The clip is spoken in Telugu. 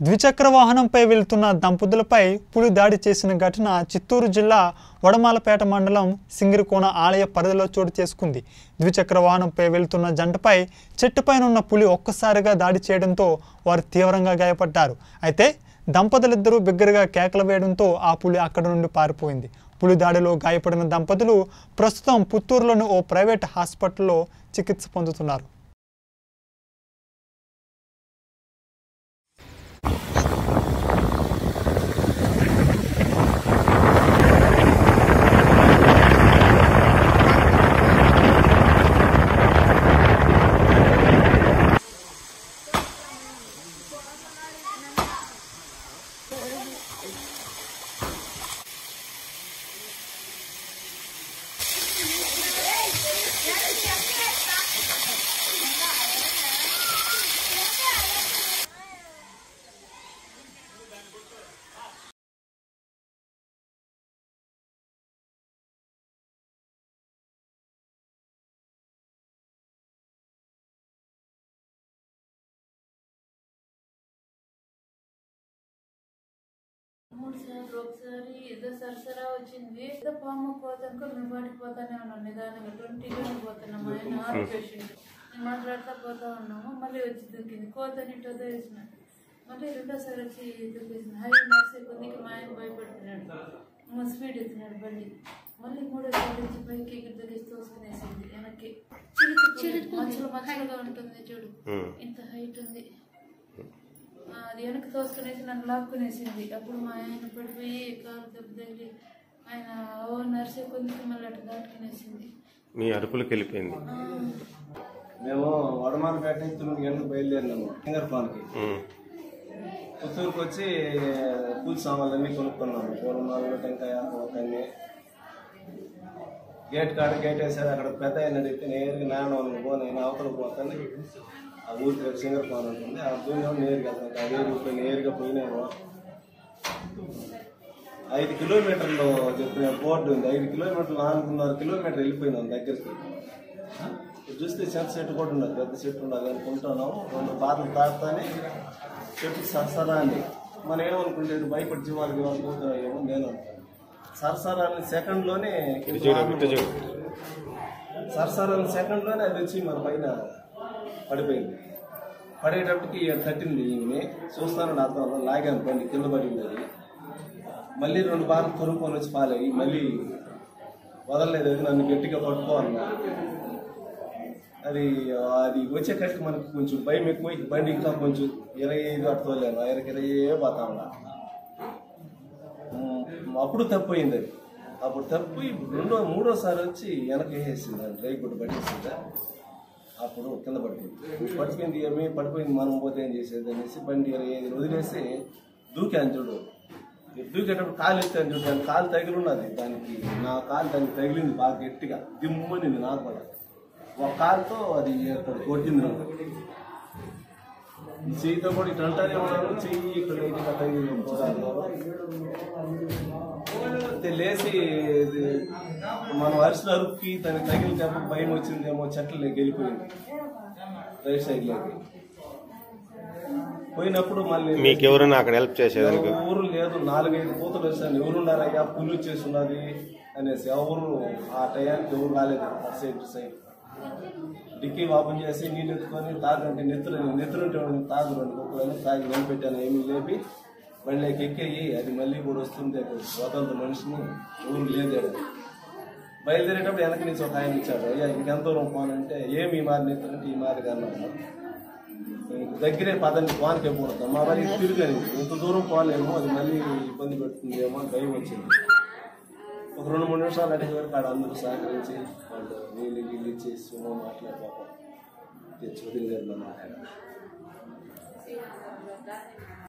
ద్విచక్ర వాహనంపై వెళ్తున్న దంపతులపై పులి దాడి చేసిన ఘటన చిత్తూరు జిల్లా వడమాలపేట మండలం సింగిరికోన ఆలయ పరిధిలో చోటు చేసుకుంది ద్విచక్ర వాహనంపై వెళ్తున్న జంటపై చెట్టుపైన ఉన్న పులి ఒక్కసారిగా దాడి చేయడంతో వారు తీవ్రంగా గాయపడ్డారు అయితే దంపతులిద్దరూ బిగ్గరగా కేకలు వేయడంతో ఆ పులి అక్కడి నుండి పారిపోయింది పులి దాడిలో గాయపడిన దంపతులు ప్రస్తుతం పుత్తూరులోని ఓ ప్రైవేట్ హాస్పిటల్లో చికిత్స పొందుతున్నారు మూడు సార్లు ఒకసారి ఏదో సరసరా వచ్చింది ఏదో పాము పోతానుకో మేము పాటికి పోతానే ఉన్నాం నిదానంగా ట్వంటీలోనే పోతున్నాం ఆయన హార్ట్ పేషెంట్ మేము మాట్లాడుతూ పోతా ఉన్నాము మళ్ళీ వచ్చి దూకింది కోతని ఇట్లా వేసిన మళ్ళీ రెండోసారి వచ్చి దూకేసింది హై నర్సే కొద్దికి మా ఆయన భయపడుతున్నాడు మా స్పీడ్ ఎత్తున్నాడు బండి మళ్ళీ మూడోసారి వచ్చి పైకి ఎగిరి దూకేసి తోసుకునేసింది వెనక్కి మచ్చలు మచ్చలుగా ఉంటుంది చూడు ఇంత హైట్ ఉంది ఆ, అది వెనక్కి తోసుకునేసి నన్ను లాక్కునేసింది అప్పుడు మా ఆయన పడిపోయి కాలు దెబ్బ తగిలి ఆయన ఓ నర్సే కొందికి మళ్ళీ అటు దాటుకునేసింది మీ అరుపులకు వెళ్ళిపోయింది ఆ, మేము వడమాలపేట నుంచి తొమ్మిది గంటలకు బయలుదేరినాము సింగర్పాన్కి ఉమ్. పుత్తూరుకు వచ్చి పూజ సామాన్లన్నీ కొనుక్కున్నాము పూలమాలు టెంకాయ ఒకన్ని గేట్ కాడ గేట్ వేసారు అక్కడ పెద్ద ఆయన అడిగితే నేరుగా నాయన పో నేను అవతల పోతాను ఆ ఊరికి సింగర్పాన్ ఉంటుంది ఆ దూరం నేరుగా వెళ్తాను అదే పోయి నేరుగా పోయినాము ఐదు కిలోమీటర్లు చెప్పిన బోర్డు ఉంది ఐదు కిలోమీటర్లు నాలుగున్నర కిలోమీటర్ వెళ్ళిపోయినాం దగ్గరికి చూస్తే చెత్త చెట్టు కూడా ఉండదు పెద్ద చెట్టు ఉండదు అనుకుంటున్నాము రెండు బార్లు తాగుతానే చెట్టు సరసరా అని మనం ఏమనుకుంటే భయపడి జీవాలు జీవాలు పోతున్నాయేమో నేను అనుకున్నాను. సరసరా అని సెకండ్లోనే ఇటు చూడు ఇటు చూడు సరసరా అని సెకండ్లోనే అది వచ్చి మన పైన పడిపోయింది పడేటప్పటికి ఈడ తట్టింది ఈమె చూస్తాను అర్థంలో లాగాను బండి కింద పడింది అది మళ్ళీ రెండు బార్లు తొరుముకొని వచ్చి పాలయ్యి మళ్ళీ వదలలేదు అది నన్ను గట్టిగా పట్టుకోవాలన్నా అది అది వచ్చేటట్టు మనకు కొంచెం భయం ఎక్కువ బండి ఇంకా కొంచెం ఇరవై ఐదు అటు తోలేను ఇరవై ఇరవై పోతా ఉన్నా ఉమ్, అప్పుడు తప్పిపోయింది అది అప్పుడు తప్పి రెండో మూడోసారి వచ్చి వెనక వేసేసింది అది డ్రై గుడ్డ పట్టేసింది అప్పుడు కింద పడిపోయింది పడిపోయింది ఏమి పడిపోయింది మనం పోతే ఏం చేసేది అనేసి బండి ఇరవై ఐదు వదిలేసి దూకాను చూడు దూకేటప్పుడు కాలు ఎత్తాను చూడు దాని కాలు తగిలి ఉన్నది దానికి నా కాలు దానికి తగిలింది బాగా గట్టిగా దిమ్మనింది నాకు కూడా ఒక కాలుతో అది ఇక్కడ కొట్టింది నాకు ఈ చెయ్యితో కూడా ఇట్లా అంటానే ఉన్నాను చెయ్యి ఇక్కడ ఇట్లా తగిలింది అయితే లేచి ఇది మనం అరిసిన అరుపుకి తనకి తగిలిన దెబ్బ భయం వచ్చిందేమో చెట్లలోకి వెళ్ళిపోయింది రైట్ సైడ్ లోకి పోయినప్పుడు మళ్ళీ మీకెవరైనా అక్కడ హెల్ప్ చేసేదానికి ఎవరు లేదు నాలుగైదు పూతలు వచ్చాను ఎవరున్నారయ్యా పుల్లు వచ్చేసి ఉన్నది అనేసి ఎవరు ఆ టయానికి ఎవరు రాలేదు అటు సైడ్ ఇటు సైడ్ డిక్కీ ఓపెన్ చేసి నీళ్ళు ఎత్తుకొని తాగంటే నెత్తులు నెత్తులుంటే తాగు రెండు కుక్కలని తాగి నిలబెట్టాను ఏమీ లేపి బండిలోకి ఎక్కేయి అది మళ్ళీ కూడా వస్తుంది స్వతంత్ర మనిషిని ఊరు లేదు బయలుదేరేటప్పుడు వెనక నుంచి ఒక ఆయన ఇచ్చాడు అయ్యా ఇంకెంత దూరం పోనంటే ఏమి ఈ మారి నెత్తులంటే ఈ మారి అన్నాను ఇంక దగ్గరే పదండి పోనకే పోతాం మా మరి తిరిగాను ఇంత దూరం పోలేము అది మళ్ళీ ఇబ్బంది పెడుతుందేమో అని భయం వచ్చింది ఒక రెండు మూడు నిమిషాలు అడిగే వరకు ఆడ అందరూ సహకరించి వాళ్ళు నీళ్ళు గీళ్ళు ఇచ్చి సుమో మాట్లాడుకోక తెచ్చి వదిలేదు అన్నమాట